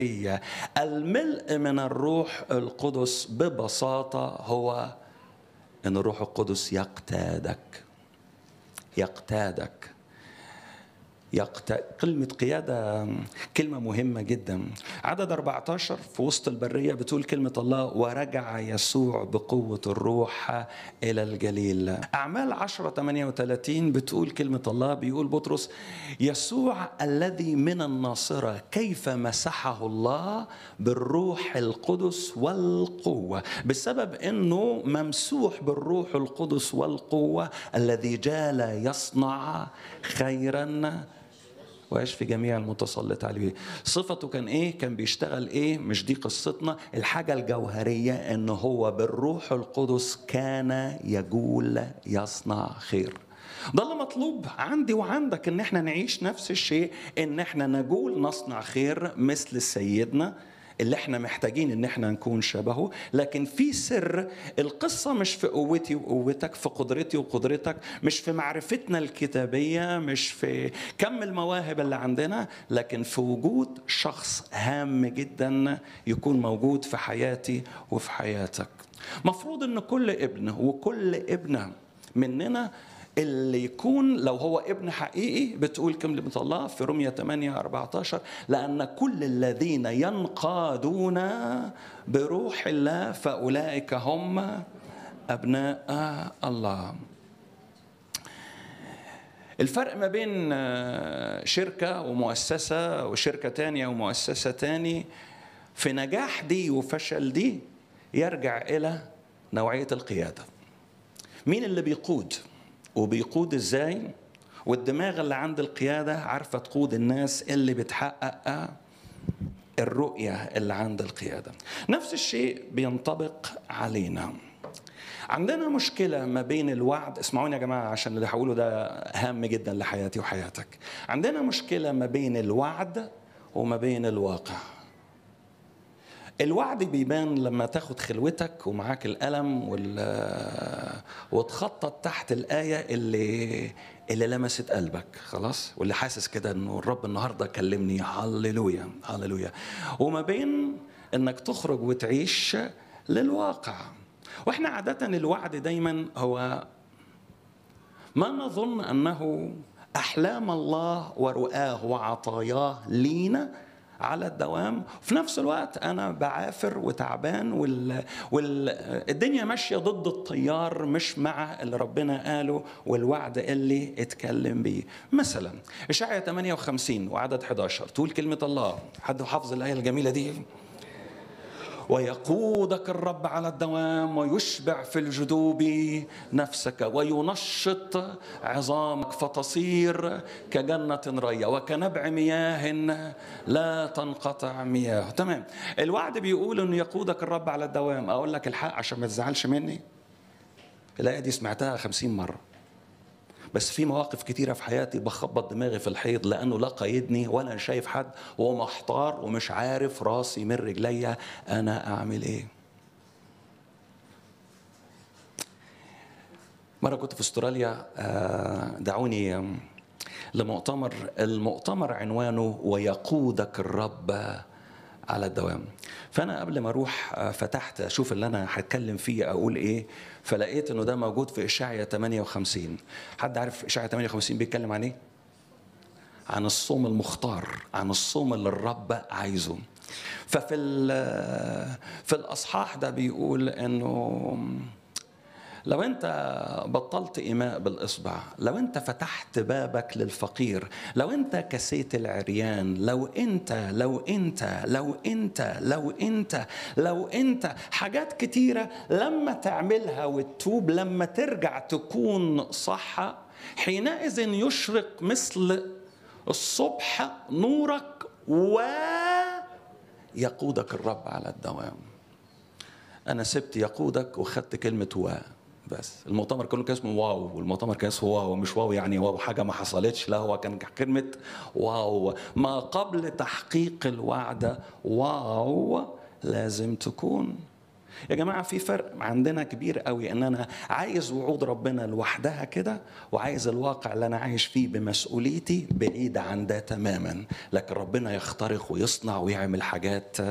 الملء من الروح القدس ببساطة هو أن الروح القدس يقتادك يقتادك يقت... كلمة قيادة كلمة مهمة جدا عدد 14 في وسط البرية بتقول كلمة الله ورجع يسوع بقوة الروح إلى الجليل أعمال 10 38 بتقول كلمة الله بيقول بطرس يسوع الذي من الناصرة كيف مسحه الله بالروح القدس والقوة بسبب أنه ممسوح بالروح القدس والقوة الذي جال يصنع خيرا ويشفي جميع المتسلط عليه صفته كان ايه كان بيشتغل ايه مش دي قصتنا الحاجة الجوهرية ان هو بالروح القدس كان يجول يصنع خير ده اللي مطلوب عندي وعندك ان احنا نعيش نفس الشيء ان احنا نجول نصنع خير مثل سيدنا اللي احنا محتاجين ان احنا نكون شبهه لكن في سر القصة مش في قوتي وقوتك في قدرتي وقدرتك مش في معرفتنا الكتابية مش في كم المواهب اللي عندنا لكن في وجود شخص هام جدا يكون موجود في حياتي وفي حياتك مفروض ان كل ابن وكل ابنة مننا اللي يكون لو هو ابن حقيقي بتقول كلمة الله في رمية 8 14 لأن كل الذين ينقادون بروح الله فأولئك هم أبناء الله الفرق ما بين شركة ومؤسسة وشركة تانية ومؤسسة تاني في نجاح دي وفشل دي يرجع إلى نوعية القيادة مين اللي بيقود وبيقود ازاي والدماغ اللي عند القيادة عارفة تقود الناس اللي بتحقق الرؤية اللي عند القيادة نفس الشيء بينطبق علينا عندنا مشكلة ما بين الوعد اسمعوني يا جماعة عشان اللي هقوله ده هام جدا لحياتي وحياتك عندنا مشكلة ما بين الوعد وما بين الواقع الوعد بيبان لما تاخد خلوتك ومعاك القلم وال... وتخطط تحت الآية اللي اللي لمست قلبك خلاص واللي حاسس كده انه الرب النهارده كلمني هللويا هللويا وما بين انك تخرج وتعيش للواقع واحنا عادة الوعد دايما هو ما نظن انه احلام الله ورؤاه وعطاياه لينا على الدوام في نفس الوقت انا بعافر وتعبان وال... والدنيا ماشيه ضد التيار مش مع اللي ربنا قاله والوعد اللي اتكلم بيه مثلا اشعيا 58 وعدد 11 تقول كلمه الله حد حافظ الايه الجميله دي ويقودك الرب على الدوام ويشبع في الجدوب نفسك وينشط عظامك فتصير كجنة رية وكنبع مياه لا تنقطع مياه تمام الوعد بيقول انه يقودك الرب على الدوام اقول لك الحق عشان ما تزعلش مني الآية دي سمعتها خمسين مرة بس في مواقف كتيرة في حياتي بخبط دماغي في الحيط لأنه لا قايدني ولا شايف حد ومحتار ومش عارف راسي من رجليا أنا أعمل إيه مرة كنت في استراليا دعوني لمؤتمر المؤتمر عنوانه ويقودك الرب على الدوام فانا قبل ما اروح فتحت اشوف اللي انا هتكلم فيه اقول ايه فلقيت انه ده موجود في اشعيا 58 حد عارف اشعيا 58 بيتكلم عن ايه عن الصوم المختار عن الصوم اللي الرب عايزه ففي في الاصحاح ده بيقول انه لو انت بطلت ايماء بالاصبع لو انت فتحت بابك للفقير لو انت كسيت العريان لو انت لو انت لو انت لو انت لو انت حاجات كتيره لما تعملها وتتوب لما ترجع تكون صح حينئذ يشرق مثل الصبح نورك ويقودك الرب على الدوام انا سبت يقودك وخدت كلمه و بس المؤتمر كله كان اسمه واو والمؤتمر كان اسمه واو مش واو يعني واو حاجة ما حصلتش لا هو كان كلمة واو ما قبل تحقيق الوعد واو لازم تكون يا جماعة في فرق عندنا كبير قوي ان انا عايز وعود ربنا لوحدها كده وعايز الواقع اللي انا عايش فيه بمسؤوليتي بعيد عن ده تماما لكن ربنا يخترق ويصنع ويعمل حاجات